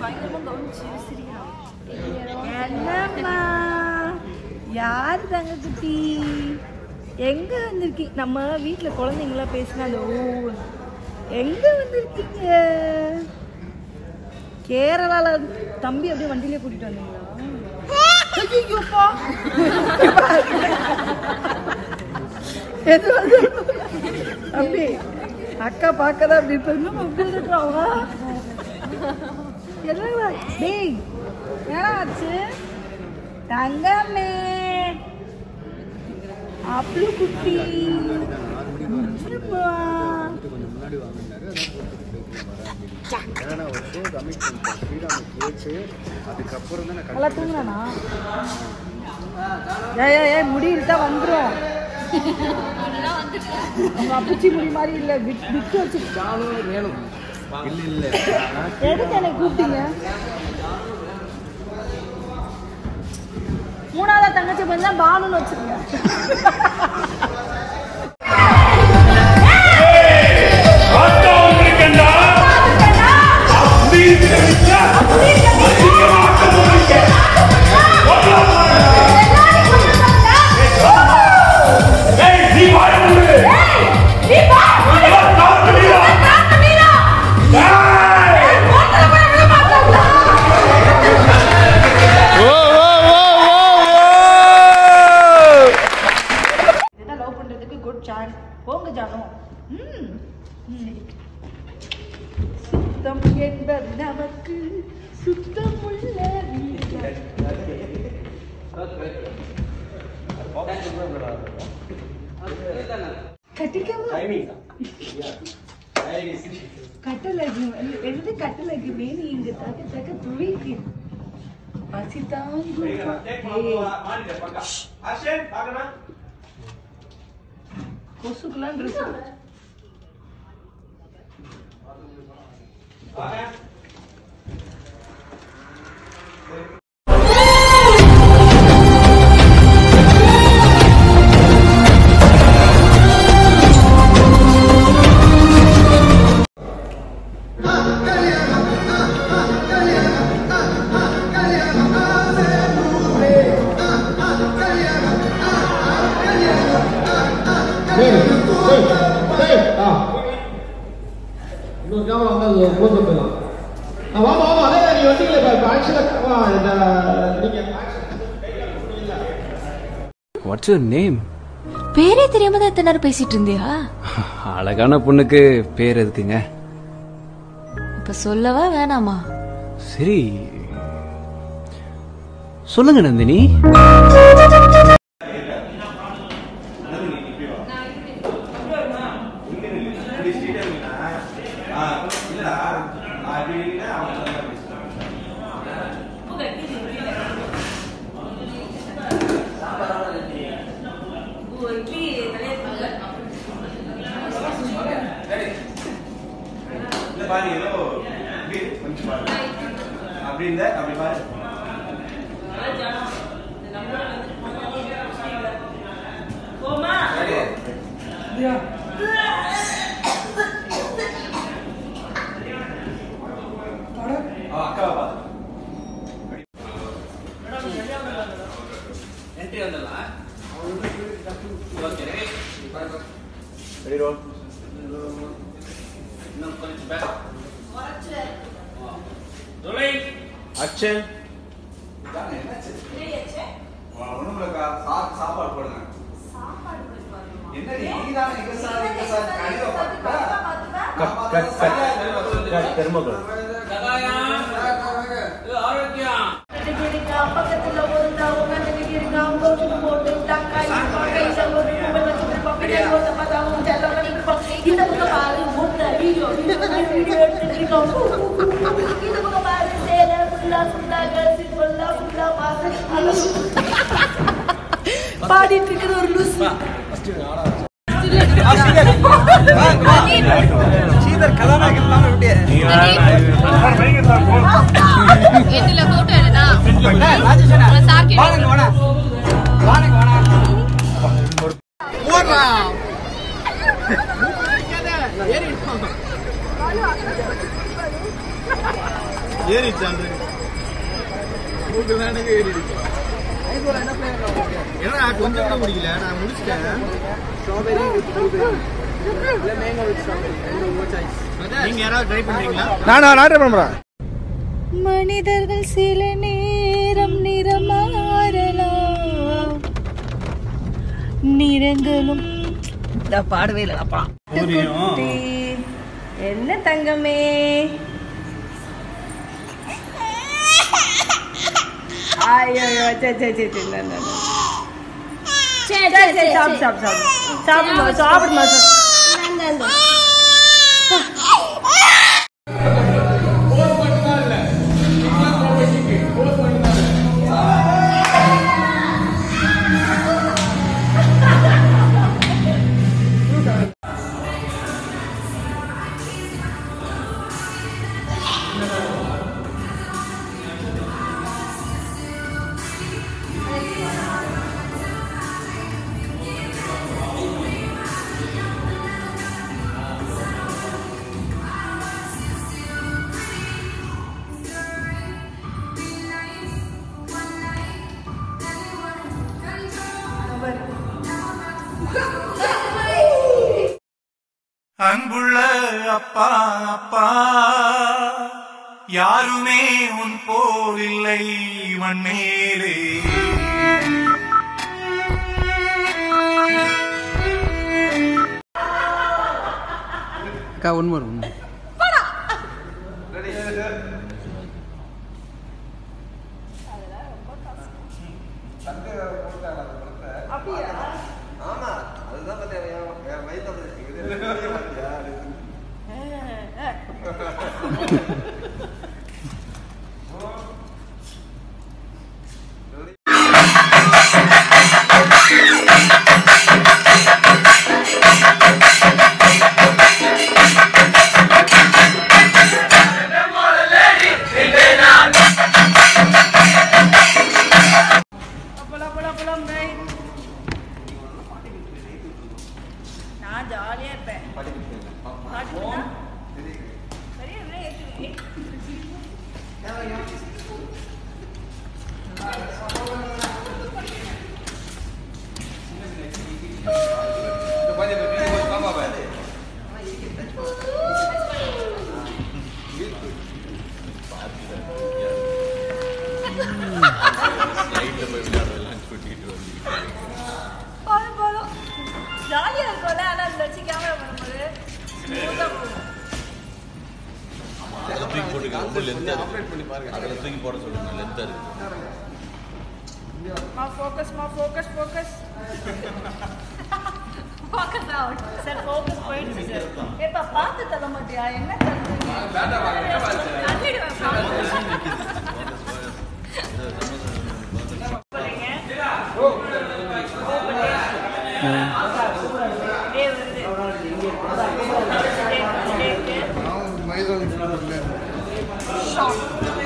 பயங்கரமா கவனிச்சு சிரிக்கிறான் என்னம்மா யார் தங்க குட்டி எங்க வந்திருக்கீங்க நம்ம வீட்ல குழந்தைங்களாம் பேசினா அந்த ஓ எங்க வந்திருக்கீங்க கேரளால தம்பி அப்படியே வண்டியிலே கூட்டிட்டு வந்தீங்களா ஐயோப்பா. எது வந்து தம்பி அக்கா பார்க்கதான் அப்படி பண்ணு அப்படி இருக்காவா என்னடா டேய் என்னடா ஆச்சு தங்கமே அப்ளு குட்டி என்னம்மா? கொஞ்சம் முன்னாடி வாங்கினாரு அதான் போட்டு போயிட்டு வரேன் ஏன்னா ஒரு ஷோ கமிட் பண்ணிட்டேன் ஸ்ரீராம் கேட்டு அதுக்கப்புறம் தான் நான் நல்லா தூங்குறானா ஏய் ஏய், ஏய் முடி இருந்தா வந்துரும் அவங்க அப்பிச்சி முடி மாதிரி இல்ல விட் விட்டு வச்சு இல்லை இல்லை எதுக்கு என்னை கூப்பிட்டீங்க மூணாவதா தங்கச்சி பண்ணா பாலுன்னு வச்சிருங்க இதான் லவ் பண்றதுக்கு குட் சான்ஸ் போங்க ஜானம் ம் ம். சுத்தம் என்பது நமக்கு சுத்தம் உள்ள கட்டலகு எனது கட்டலகுமே நீ இங்க தக்க தக்க துவைக்கு பசித்தாங்க கொசுக்கெல்லாம் ட்ரெஸ் இன்னொரு கேமரா வந்து அது க்ளோஸ் போயிடலாம் ஆ வாமா வாமா அதே நீ வந்தீங்களே இப்போ ஆக்சுவலாக இந்த நீங்கள் வாட்ஸ் யுவர் நேம் பேரே தெரியாம தான் எத்தனை நேரம் பேசிட்டு இருந்தியா அழகான பொண்ணுக்கு பேர் எதுக்குங்க இப்ப சொல்லவா வேணாமா சரி சொல்லுங்க நந்தினி அப்படி இருந்த அப்படி பாரு அக்காவை பாரு என்ட்ரி வந்துடலாம் ஓகே ரெடி ரோல் இன்னும் கொஞ்சம் பேக் அச்சன் ஒண்ணும் இல்லக்கா சா- சாப்பாடு போடுங்க என்ன நீ தான் எங்க சார் எங்க சார் கடிதா பாத்துட்டா cut cut cut cut thermocol பக்கத்துல ஒரு உட்காந்து போட்டு போட்டு தக்காளி கையில ஒரு கும்பல் வச்சுட்டு பப்படி போட்டு பார்த்தா அவங்க எல்லாம் பண்ணிட்டு இந்த பக்கம் பாரு மூட்டை வீடியோ இந்த பக்கம் வீடியோ எடுத்துட்டு இருக்கோம் இந்த பக்கம் பாரு சேலை ஃபுல்லா ஃபுல்லா கழிச்சு ஃபுல்லா ஃபுல்லா பாத்து பாடிட்டு இருக்கிற ஒரு லூஸ் இதுல போட்டோ எடுனா சார் ஓடுறா ஏறிச்சான் மூக்கு தான் எனக்கு ஏறிடுச்சு ஏன்னா கொஞ்சம் கூட முடியல நான் முடிச்சிட்டேன் நீங்க யாராவது ட்ரை பண்றீங்களா நான் ஆர்டர் பண்ணுறேன் மனிதர்கள் சில நேரம் நிறமாறலாம் நிறங்களும் பாடவே இல்லைப்பா என்ன தங்கமே ஐயோ சரி சரி சரி சரி நோ, நோ, நோ. சரி சரி சாப்பிடு சாப்பிடு சாப்பிடு சாப்பிடுமா சாப்பிடுமா அன்புள்ள அப்பா அப்பா யாருமே உன் போலில்லை மண்ணேலே அக்கா உண்மை உண்மை நான் ஜாலியா இருப்பேன் பாட்டுக்குன்னா? சரியா, அப்படியே ஏத்துவே. போதும், போதும். ஜாலியா இருக்கும்ல ஆனா அதுல வச்சு கேமரா பண்ணும்போது smooth ஆ போகும். மா focus, மா focus, focus. Focus out. Sir, focus போயிடுச்சு sir. ஏப்பா, பார்த்து தள்ள மாட்டியா? என்ன தள்ளுறீங்க? தள்ளிடுவேன், போறீங்க? டேய் வருது. டேய், டேய், டேய். Shot.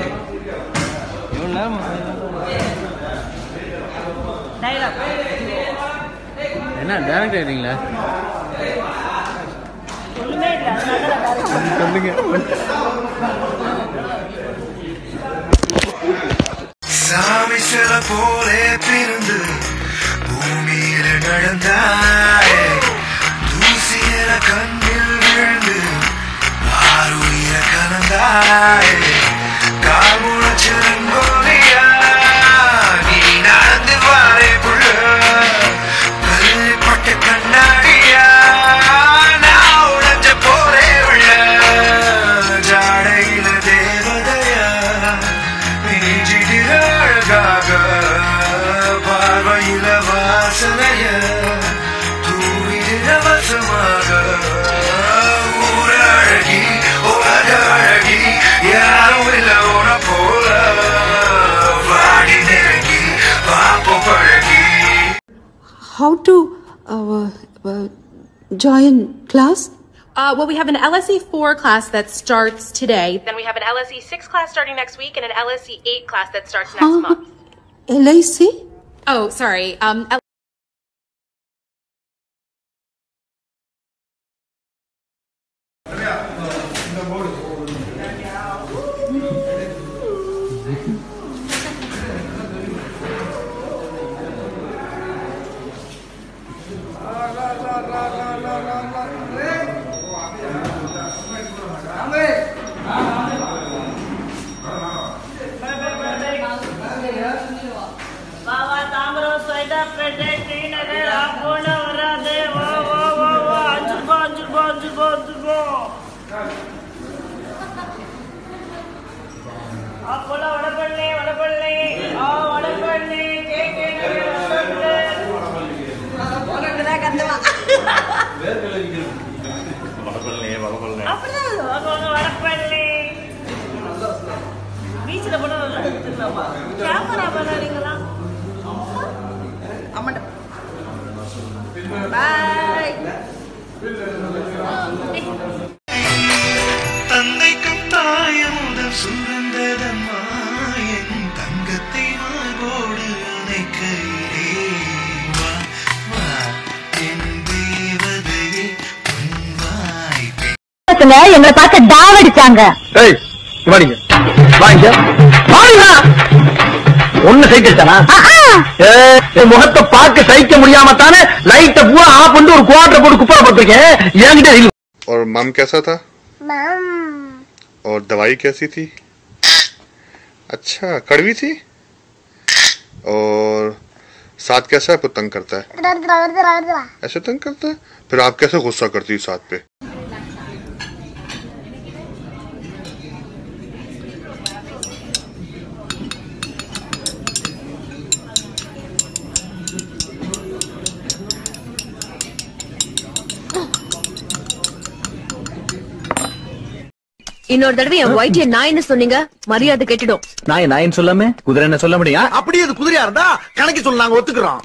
Dialogue. என்ன டேரக்ட் ஆயிட்டீங்களா ஒண்ணுமே இல்ல அதனால தான் direct சாமி சில போலே பிறந்து பூமியில நடந்தாயே தூசியில கண்ணில் விழுந்து ஆறுயிர கலந்தாயே கால் முளைச்சிருங்கோலியா நீ நடந்து வாரே புள்ள பட்ட கண்ணாடியா நான் உடைஞ்ச போரே உள்ள ஜாடையில தேவதையா நெஞ்சிடில அழகாக பார்வையில வாசனைய தூவிட வசமாக ஊர அழகி உலக அழகி யாரும் இல்ல உன போல வாடி நெருங்கி பாப்ப பழகி How to uh, uh, join class? Uh, well, we have an LSE 4 class that starts today. Then we have an LSE 6 class starting next week and an LSE 8 class that starts next Huh? month. LIC? Oh, sorry. Um, L- பேட்டை டி நகர் அப்போனா வராது வா வா வா வா அஞ்சு ரூபா அஞ்சு ரூபா அஞ்சு ரூபா அஞ்சு ரூபா அப்போனா வடபழனி வடபழனி ஆ வடபழனி கே கே நகர் அப்படிதான் வாங்க வடபழனி பீச்சில் போனால் நல்லா எடுத்துக்கலாமா கேமரா பண்ணாதீங்களா ஆமாண்டா பாய் தந்தைக்கும் தாயமுதல் சுரந்ததம்மா என் தங்கத்தை மார்போடு அணைக்கையிலே வா வா என் தேவதையே உன் வாய் எங்களை பார்க்க டாவடிச்சாங்க ஏய் வாடிங்க வாங்க வாங்க ஒண்ணு சைக்கிள் தானா ஏய், என் முகத்தை பார்க்க சகிக்க முடியாம தானே லைட்ட பூரா ஆஃப் பண்ணிட்டு ஒரு குவாட்டர் போட்டு குப்பரை போட்டிருக்கேன் என்கிட்ட இல்ல और मम कैसा था और दवाई कैसी थी अच्छा कड़वी थी और साथ कैसा आपको तंग करता है ऐसे तंग करता है फिर आप कैसे गुस्सा करती हो साथ पे இன்னொரு தடவை என் ஒயிட் நான் என்ன சொன்னீங்க மரியாதை கெட்டுடும் நாய் நாயின்னு சொல்லாம குதிரை என்ன சொல்ல முடியும் அப்படி அது குதிரையா இருந்தா கணக்கு சொல்ல நாங்க ஒத்துக்கிறோம்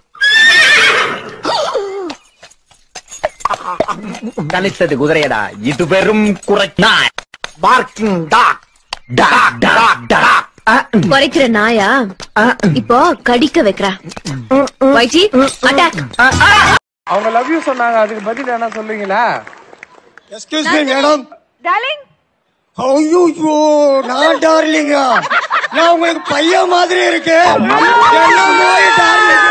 கணித்தது குதிரையடா இது பெரும் குறை நாய் barking dog dog dog dog குறைக்கிற நாயா இப்போ கடிக்க வைக்கிற ஒயிட்டி அட்டாக் அவங்க லவ் யூ சொன்னாங்க அதுக்கு பதில் என்ன சொல்லுவீங்களா எக்ஸ்கியூஸ் மீ மேடம் டார்லிங் ஐயோ நான் டார்லிங்கா நான் உங்களுக்கு பையன் மாதிரி இருக்கு என்ன மாதிரி darling.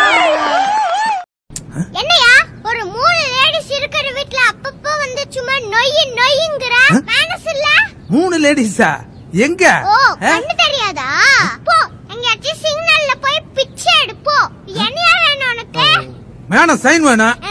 என்னையா ஒரு மூணு லேடிஸ் இருக்கிற வீட்ல அப்பப்போ வந்து சும்மா நொய் நொய்ங்கிற மேனஸ் இல்ல மூணு லேடிஸா எங்க ஓ கண்ணு தெரியாதா போ எங்கயாச்சும் சிக்னல்ல போய் பிச்சை எடு போ என்னையா வேணும் உனக்கு வேணாம் சைன் வேணாம் ஆ,